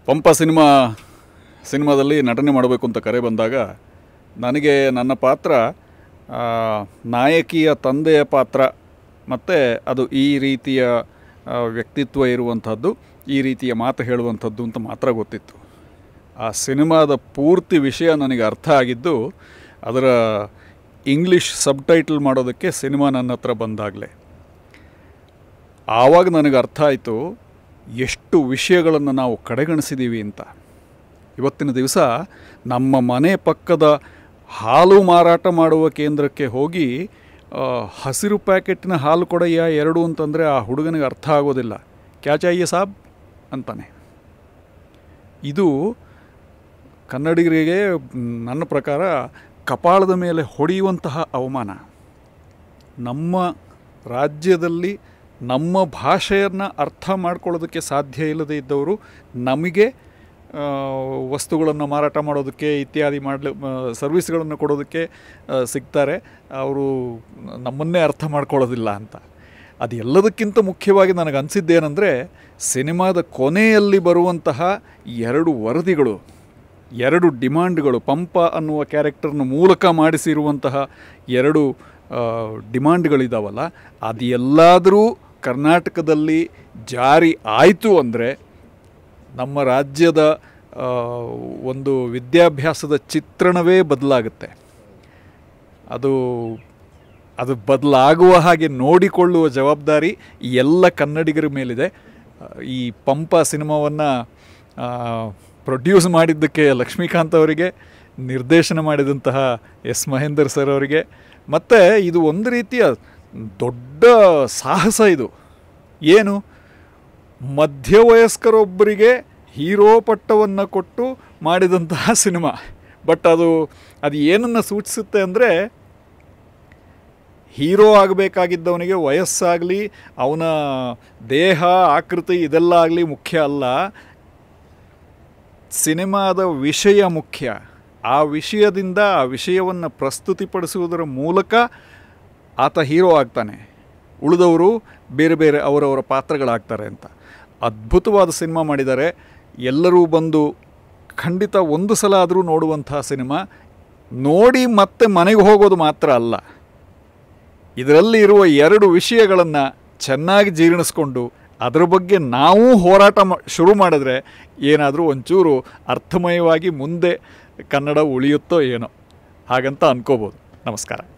Pampa cinema ಸಿನಿಮಾದಲ್ಲಿ ನಟನೆ ಮಾಡಬೇಕು ಅಂತ ಕರೆ ಬಂದಾಗ ನನಗೆ ನನ್ನ ಪಾತ್ರ ಆ, ನಾಯಕಿಯ ತಂದೆಯ ಪಾತ್ರ ಮತ್ತು ಅದು ಈ ರೀತಿಯ ಆ, ವ್ಯಕ್ತಿತ್ವ ಇರುವಂಥದ್ದು ಈ ರೀತಿಯ ಮಾತು ಹೇಳುವಂಥದ್ದು ಅಂತ ಮಾತ್ರ ಗೊತ್ತಿತ್ತು ಆ ಸಿನಿಮಾದ ಪೂರ್ತಿ ವಿಷಯ ನನಗೆ ಅರ್ಥ ಆಗಿದ್ದು ಅದರ ಇಂಗ್ಲೀಷ್ ಸಬ್ಟೈಟಲ್ ಮಾಡೋದಕ್ಕೆ ಸಿನಿಮಾ ನನ್ನ ಹತ್ರ ಬಂದಾಗಲೇ ಆವಾಗ ನನಗೆ ಅರ್ಥ ಆಯಿತು ಎಷ್ಟು ವಿಷಯಗಳನ್ನು ನಾವು ಕಡೆಗಣಿಸಿದ್ದೀವಿ ಅಂತ ಇವತ್ತಿನ ದಿವಸ ನಮ್ಮ ಮನೆ ಪಕ್ಕದ ಹಾಲು ಮಾರಾಟ ಮಾಡುವ ಕೇಂದ್ರಕ್ಕೆ ಹೋಗಿ ಆ, ಹಸಿರು ಪ್ಯಾಕೆಟ್ನ ಹಾಲು ಕೊಡಯ್ಯ ಎರಡು ಅಂತಂದರೆ ಆ ಹುಡುಗನಿಗೆ ಅರ್ಥ ಆಗೋದಿಲ್ಲ ಕ್ಯಾ ಚಾಹಿಯೆ ಸಾಬ್ ಅಂತಾನೆ ಇದು ಕನ್ನಡಿಗರಿಗೆ ಮ್, ನನ್ನ ಪ್ರಕಾರ ಕಪಾಳದ ಮೇಲೆ ಹೊಡೆಯುವಂತಹ ಅವಮಾನ ನಮ್ಮ ರಾಜ್ಯದಲ್ಲಿ ನಮ್ಮ ಭಾಷೆಯನ್ನು ಅರ್ಥ ಮಾಡ್ಕೊಳ್ಳೋದಕ್ಕೆ ಸಾಧ್ಯ ಇಲ್ಲದೇ ಇದ್ದವರು ನಮಗೆ ವಸ್ತುಗಳನ್ನು ಮಾರಾಟ ಮಾಡೋದಕ್ಕೆ ಇತ್ಯಾದಿ ಮಾಡಲಿ ಸರ್ವಿಸ್ಗಳನ್ನು ಕೊಡೋದಕ್ಕೆ ಆ, ಸಿಗ್ತಾರೆ ಅವರು ನಮ್ಮನ್ನೇ ಅರ್ಥ ಮಾಡ್ಕೊಳ್ಳೋದಿಲ್ಲ ಅಂತ ಅದು ಎಲ್ಲದಕ್ಕಿಂತ ಮುಖ್ಯವಾಗಿ ನನಗೆ ಅನಿಸಿದ್ದೇನೆಂದರೆ ಸಿನಿಮಾದ ಕೊನೆಯಲ್ಲಿ ಬರುವಂತಹ ಎರಡು ವರದಿಗಳು ಎರಡು ಡಿಮಾಂಡ್ಗಳು ಪಂಪ ಅನ್ನುವ ಕ್ಯಾರೆಕ್ಟರ್ನ ಮೂಲಕ ಮಾಡಿಸಿರುವಂತಹ ಎರಡು ಆ, ಡಿಮಾಂಡ್ಗಳಿದಾವಲ್ಲ ಅದು ಎಲ್ಲಾದರೂ ಕರ್ನಾಟಕದಲ್ಲಿ ಜಾರಿ ಆಯಿತು ಅಂದರೆ ನಮ್ಮ ರಾಜ್ಯದ ಆ, ಒಂದು ವಿದ್ಯಾಭ್ಯಾಸದ ಚಿತ್ರಣವೇ ಬದಲಾಗುತ್ತೆ ಅದು ಅದು ಬದಲಾಗುವ ಹಾಗೆ ನೋಡಿಕೊಳ್ಳುವ ಜವಾಬ್ದಾರಿ ಎಲ್ಲ ಕನ್ನಡಿಗರ ಮೇಲಿದೆ ಆ, ಈ ಪಂಪ ಸಿನಿಮಾವನ್ನು ಪ್ರೊಡ್ಯೂಸ್ ಮಾಡಿದ್ದಕ್ಕೆ ಲಕ್ಷ್ಮೀಕಾಂತ್ ಅವರಿಗೆ ನಿರ್ದೇಶನ ಮಾಡಿದಂತಹ ಎಸ್ ಮಹೇಂದರ್ ಸರ್ ಅವರಿಗೆ ಮತ್ತು ಇದು ಒಂದು ರೀತಿಯ ದೊಡ್ಡ ಸಾಹಸ ಇದು ಏನು ಮಧ್ಯವಯಸ್ಕರೊಬ್ಬರಿಗೆ ಹೀರೋ ಪಟ್ಟವನ್ನು ಕೊಟ್ಟು ಮಾಡಿದಂತಹ ಸಿನಿಮಾ ಬಟ್ ಅದು ಅದು ಏನನ್ನು ಸೂಚಿಸುತ್ತೆ ಅಂದರೆ ಹೀರೋ ಆಗಬೇಕಾಗಿದ್ದವನಿಗೆ ವಯಸ್ಸಾಗಲಿ ಅವನ ದೇಹ ಆಕೃತಿ ಇದೆಲ್ಲ ಆಗಲಿ ಮುಖ್ಯ ಅಲ್ಲ ಸಿನಿಮಾದ ವಿಷಯ ಮುಖ್ಯ ಆ ವಿಷಯದಿಂದ ಆ ವಿಷಯವನ್ನು ಪ್ರಸ್ತುತಿಪಡಿಸುವುದರ ಮೂಲಕ ಆತ ಹೀರೋ ಆಗ್ತಾನೆ ಉಳಿದವರು ಬೇರೆ ಬೇರೆ ಅವರವರ ಪಾತ್ರಗಳಾಗ್ತಾರೆ ಅಂತ ಅದ್ಭುತವಾದ ಸಿನಿಮಾ ಮಾಡಿದ್ದಾರೆ ಎಲ್ಲರೂ ಬಂದು ಖಂಡಿತ ಒಂದು ಸಲ ಆದರೂ ನೋಡುವಂತಹ ಸಿನಿಮಾ ನೋಡಿ ಮತ್ತೆ ಮನೆಗೆ ಹೋಗೋದು ಮಾತ್ರ ಅಲ್ಲ ಇದರಲ್ಲಿ ಇರುವ ಎರಡು ವಿಷಯಗಳನ್ನು ಚೆನ್ನಾಗಿ ಜೀರ್ಣಿಸ್ಕೊಂಡು ಅದರ ಬಗ್ಗೆ ನಾವು ಹೋರಾಟ ಮಾ ಶುರು ಮಾಡಿದ್ರೆ ಏನಾದರೂ ಒಂಚೂರು ಅರ್ಥಮಯವಾಗಿ ಮುಂದೆ ಕನ್ನಡ ಉಳಿಯುತ್ತೋ ಏನೋ ಹಾಗಂತ ಅನ್ಕೋಬೋದು ನಮಸ್ಕಾರ